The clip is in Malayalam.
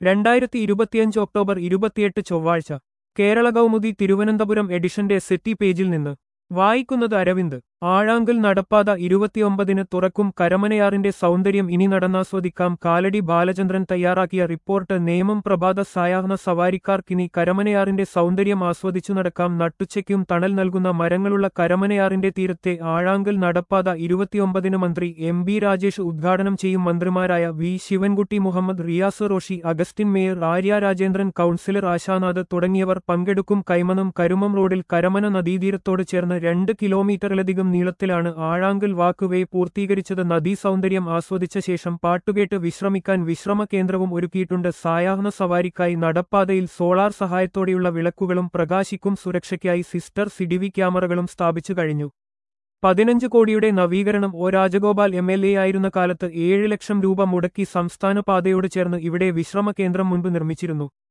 രണ്ടായിരത്തി ഇരുപത്തിയഞ്ച് ഒക്ടോബർ ഇരുപത്തിയെട്ട് ചൊവ്വാഴ്ച കേരള കൗമുദി തിരുവനന്തപുരം എഡിഷന്റെ സിറ്റി പേജിൽ നിന്ന് വായിക്കുന്നത് അരവിന്ദ് ആഴാങ്കൽ നടപ്പാത ഇരുപത്തിയൊമ്പതിന് തുറക്കും കരമനയാറിന്റെ സൗന്ദര്യം ഇനി നടന്നാസ്വദിക്കാം കാലടി ബാലചന്ദ്രൻ തയ്യാറാക്കിയ റിപ്പോർട്ട് നേമം പ്രഭാത സായാഹ്ന സവാരിക്കാർക്കിനി കരമനയാറിന്റെ സൗന്ദര്യം ആസ്വദിച്ചു നടക്കാം നട്ടുച്ചയ്ക്കും തണൽ നൽകുന്ന മരങ്ങളുള്ള കരമനയാറിന്റെ തീരത്തെ ആഴാങ്കൽ നടപ്പാത ഇരുപത്തിയൊമ്പതിന് മന്ത്രി എം ബി രാജേഷ് ഉദ്ഘാടനം ചെയ്യും മന്ത്രിമാരായ V Sivankutty Muhammad Riyas Roshy Augustine mayor Arya Rajendran councillor Ashanath തുടങ്ങിയവർ പങ്കെടുക്കും കൈമനം കരുമം റോഡിൽ കരമന നദീതീരത്തോട് ചേർന്ന് രണ്ട് കിലോമീറ്ററിലധികം നീളത്തിലാണ് ആഴാങ്കൽ വാക്കുവേ പൂർത്തീകരിച്ചത് നദീ സൗന്ദര്യം ആസ്വദിച്ച ശേഷം പാട്ടുകേട്ട് വിശ്രമിക്കാൻ വിശ്രമ കേന്ദ്രവും ഒരുക്കിയിട്ടുണ്ട് സായാഹ്ന സവാരിക്കായി നടപ്പാതയിൽ സോളാർ സഹായത്തോടെയുള്ള വിളക്കുകളും പ്രകാശിക്കും സുരക്ഷയ്ക്കായി സിസ്റ്റർ സിഡിവി ക്യാമറകളും സ്ഥാപിച്ചു കഴിഞ്ഞു പതിനഞ്ച് കോടിയുടെ നവീകരണം O Rajagopal M L A ആയിരുന്ന കാലത്ത് ഏഴ് ലക്ഷം രൂപ മുടക്കി സംസ്ഥാന പാതയോട് ചേർന്ന് ഇവിടെ വിശ്രമ കേന്ദ്രം മുൻപ് നിർമ്മിച്ചിരുന്നു